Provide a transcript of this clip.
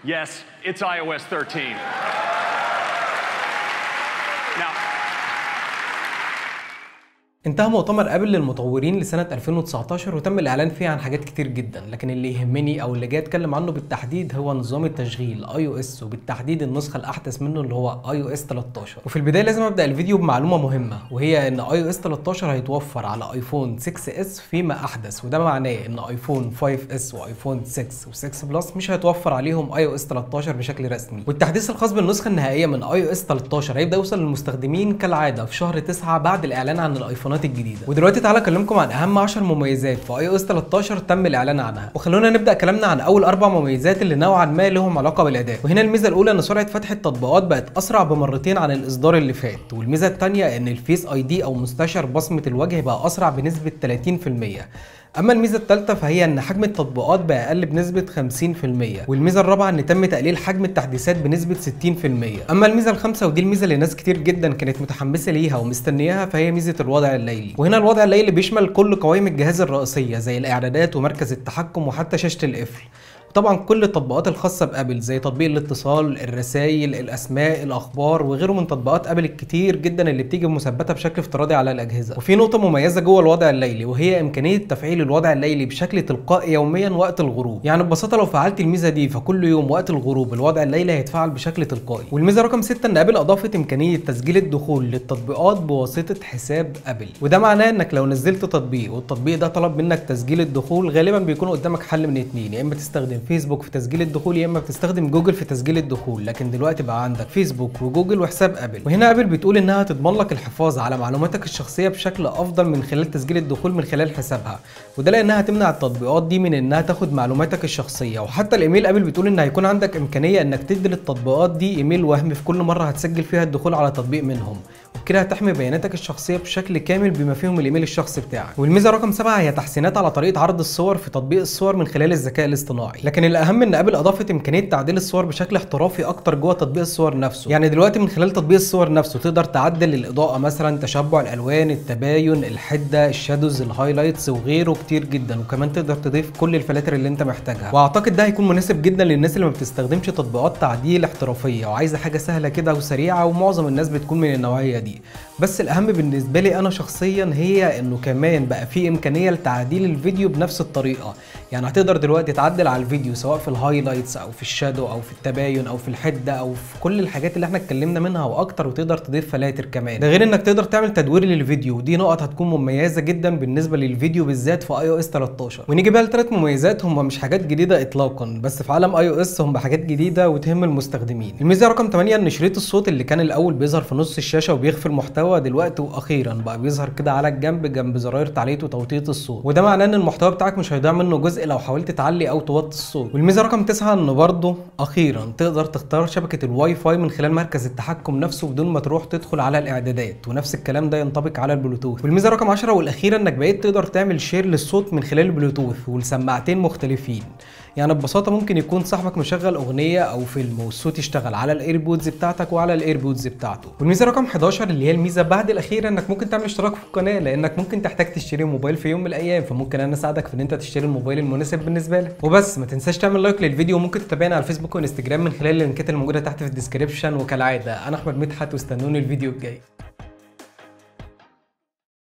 Yes, it's iOS 13. Now, انتهى مؤتمر ابل للمطورين لسنة 2019 وتم الإعلان فيه عن حاجات كتير جدا لكن اللي يهمني أو اللي جاي أتكلم عنه بالتحديد هو نظام التشغيل اي او اس وبالتحديد النسخة الأحدث منه اللي هو اي او اس 13 وفي البداية لازم أبدأ الفيديو بمعلومة مهمة وهي إن اي او اس 13 هيتوفر على ايفون 6 اس فيما أحدث وده معناه إن ايفون 5 اس وايفون 6 و6 بلس مش هيتوفر عليهم اي او اس 13 بشكل رسمي والتحديث الخاص بالنسخة النهائية من اي او اس 13 هيبدأ يوصل للمستخدمين كالعادة في شهر 9 بعد الإعلان عن الايفونات الجديده ودلوقتي تعالى اكلمكم عن اهم 10 مميزات في اي او اس 13 تم الاعلان عنها وخلونا نبدا كلامنا عن اول اربع مميزات اللي نوعا ما لهم علاقه بالاداء وهنا الميزه الاولى ان سرعه فتح التطبيقات بقت اسرع بمرتين عن الاصدار اللي فات والميزه الثانيه ان الفيس اي دي او مستشعر بصمه الوجه بقى اسرع بنسبه 30% اما الميزه الثالثه فهي ان حجم التطبيقات بقى اقل بنسبه 50% والميزه الرابعه ان تم تقليل حجم التحديثات بنسبه 60% اما الميزه الخامسه ودي الميزه اللي ناس كتير جدا كانت متحمسه ليها ومستنياها فهي ميزه الوضع الليلي وهنا الوضع الليلي بيشمل كل قوائم الجهاز الرئيسيه زي الاعدادات ومركز التحكم وحتى شاشه القفل طبعا كل التطبيقات الخاصة بأبل زي تطبيق الاتصال، الرسائل، الأسماء، الأخبار وغيره من تطبيقات أبل الكتير جدا اللي بتيجي مثبتة بشكل افتراضي على الأجهزة. وفي نقطة مميزة جوه الوضع الليلي وهي إمكانية تفعيل الوضع الليلي بشكل تلقائي يوميا وقت الغروب. يعني ببساطة لو فعلت الميزة دي فكل يوم وقت الغروب الوضع الليلي هيتفعل بشكل تلقائي. والميزة رقم 6 إن أبل أضافت إمكانية تسجيل الدخول للتطبيقات بواسطة حساب أبل. وده معناه إنك لو نزلت تطبيق والتطبيق ده طلب منك تسجيل الدخول غالبا بيكون قدامك حل من اتنين يا إما تستخدم فيسبوك في تسجيل الدخول يا اما بتستخدم جوجل في تسجيل الدخول لكن دلوقتي بقى عندك فيسبوك وجوجل وحساب ابل وهنا ابل بتقول انها تضمن لك الحفاظ على معلوماتك الشخصيه بشكل افضل من خلال تسجيل الدخول من خلال حسابها وده لانها تمنع التطبيقات دي من انها تاخد معلوماتك الشخصيه وحتى الايميل ابل بتقول ان هيكون عندك امكانيه انك تدي للتطبيقات دي ايميل وهمي في كل مره هتسجل فيها الدخول على تطبيق منهم وبكده هتحمي بياناتك الشخصيه بشكل كامل بما فيهم الايميل الشخصي بتاعك والميزه رقم سبعة هي تحسينات على طريقه عرض الصور في تطبيق الصور من خلال الذكاء الاصطناعي لكن الاهم ان ابل اضافت امكانيه تعديل الصور بشكل احترافي اكتر جوه تطبيق الصور نفسه يعني دلوقتي من خلال تطبيق الصور نفسه تقدر تعدل الاضاءه مثلا تشبع الالوان التباين الحده الشادوز الهايلايتس وغيره كتير جدا وكمان تقدر تضيف كل الفلاتر اللي انت محتاجها واعتقد ده هيكون مناسب جدا للناس اللي ما بتستخدمش تطبيقات تعديل احترافيه وعايزه حاجه سهله كده وسريعه ومعظم الناس بتكون من النوعيه دي بس الاهم بالنسبه لي انا شخصيا هي انه كمان بقى في امكانيه لتعديل الفيديو بنفس الطريقه يعني هتقدر دلوقتي تعدل على الفيديو سواء في الهايلايتس او في الشادو او في التباين او في الحده او في كل الحاجات اللي احنا اتكلمنا منها واكتر وتقدر تضيف فلاتر كمان ده غير انك تقدر تعمل تدوير للفيديو ودي نقط هتكون مميزه جدا بالنسبه للفيديو بالذات في اي او اس 13 ونيجي بقى لثلاث مميزات هم مش حاجات جديده اطلاقا بس في عالم اي او اس هم حاجات جديده وتهم المستخدمين الميزه رقم 8 ان شريط الصوت اللي كان الاول بيظهر في نص الشاشه وبيخفي المحتوى دلوقتي واخيرا بقى بيظهر كده على الجنب جنب زراير تعليق وتوطيط الصوت وده معناه ان المحتوى بتاعك مش هيضيع منه جزء لو حاولت تعلي او توطي الصوت والميزه رقم 9 ان برضه اخيرا تقدر تختار شبكه الواي فاي من خلال مركز التحكم نفسه بدون ما تروح تدخل على الاعدادات ونفس الكلام ده ينطبق على البلوتوث والميزه رقم 10 والاخيره انك بقيت تقدر تعمل شير للصوت من خلال البلوتوث والسماعتين مختلفين يعني ببساطه ممكن يكون صاحبك مشغل اغنيه او فيلم والصوت يشتغل على الايربودز بتاعتك وعلى الايربودز بتاعته والميزه رقم 11 اللي هي الميزه بعد الاخيره انك ممكن تعمل اشتراك في القناه لانك ممكن تحتاج تشتري موبايل في يوم من الايام فممكن انا اساعدك في ان انت تشتري الموبايل المناسب بالنسبه لك وبس ما تنساش تعمل لايك للفيديو وممكن تتابعنا على الفيسبوك وانستجرام من خلال اللينكات الموجوده تحت في الديسكربشن وكالعاده انا احمد مدحت واستنوني الفيديو الجاي